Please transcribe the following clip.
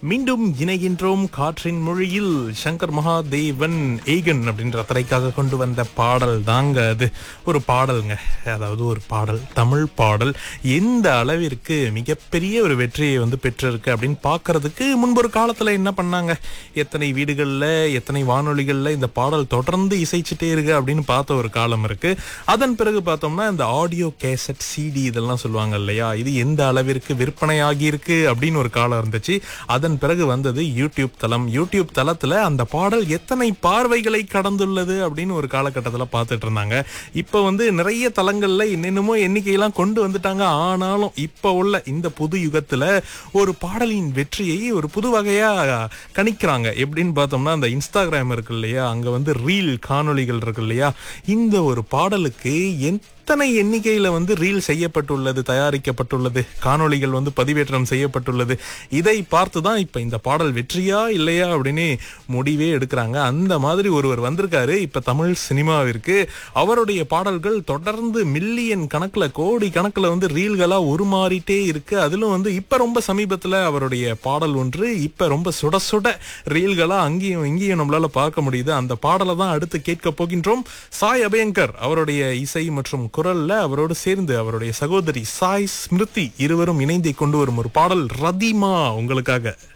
மீண்டும் இணைகின்றோம் காற்றின் மொழியில் சங்கர் மகாதேவன் ஏகன் அப்படின்ற திரைக்காக கொண்டு வந்த பாடல் தாங்க அது ஒரு பாடல்ங்க அதாவது ஒரு பாடல் தமிழ் பாடல் எந்த அளவிற்கு மிகப்பெரிய ஒரு வெற்றியை வந்து பெற்றிருக்கு அப்படின்னு பார்க்கிறதுக்கு முன்பு ஒரு காலத்துல என்ன பண்ணாங்க எத்தனை வீடுகள்ல எத்தனை வானொலிகள்ல இந்த பாடல் தொடர்ந்து இசைச்சிட்டே இருக்கு அப்படின்னு பார்த்த ஒரு காலம் இருக்கு அதன் பிறகு பார்த்தோம்னா இந்த ஆடியோ கேசட் சிடி இதெல்லாம் சொல்லுவாங்க இல்லையா இது எந்த அளவிற்கு விற்பனை ஆகியிருக்கு அப்படின்னு ஒரு காலம் இருந்துச்சு அதன் பிறகு வந்தது யூடியூப் தளம் யூடியூப் தளத்துல அந்த பாடல் எத்தனை பார்வைகளை கடந்துள்ளது அப்படின்னு ஒரு காலகட்டத்துல பார்த்துட்டு இருந்தாங்க இப்ப வந்து நிறைய தளங்கள்ல என்னென்னமோ எண்ணிக்கையெல்லாம் கொண்டு வந்துட்டாங்க ஆனாலும் இப்ப உள்ள இந்த புது யுகத்துல ஒரு பாடலின் வெற்றியை ஒரு புது வகையா கணிக்கிறாங்க எப்படின்னு பார்த்தோம்னா அந்த இன்ஸ்டாகிராம் இருக்கு இல்லையா அங்க வந்து ரீல் காணொளிகள் இருக்கு இல்லையா இந்த ஒரு பாடலுக்கு எத்தனை எண்ணிக்கையில வந்து ரீல் செய்யப்பட்டுள்ளது தயாரிக்கப்பட்டுள்ளது காணொளிகள் வந்து பதிவேற்றம் செய்யப்பட்டுள்ளது இதை பார்த்து தான் இப்ப இந்த பாடல் வெற்றியா இல்லையா அப்படின்னு முடிவே எடுக்கிறாங்க அந்த மாதிரி ஒருவர் வந்திருக்காரு இப்ப தமிழ் சினிமாவிற்கு அவருடைய பாடல்கள் தொடர்ந்து மில்லியன் கணக்குல கோடி கணக்குல வந்து ரீல்களா உருமாறிட்டே இருக்கு அதிலும் வந்து இப்ப ரொம்ப சமீபத்துல அவருடைய பாடல் ஒன்று இப்ப ரொம்ப சுட சுட ரீல்களா அங்கேயும் இங்கேயும் நம்மளால பார்க்க முடியுது அந்த பாடலை தான் அடுத்து கேட்க போகின்றோம் சாய் அபயங்கர் அவருடைய இசை மற்றும் குரல்ல அவரோடு சேர்ந்து அவருடைய சகோதரி சாய் ஸ்மிருதி இருவரும் இணைந்து கொண்டு வரும் ஒரு பாடல் ரதிமா உங்களுக்காக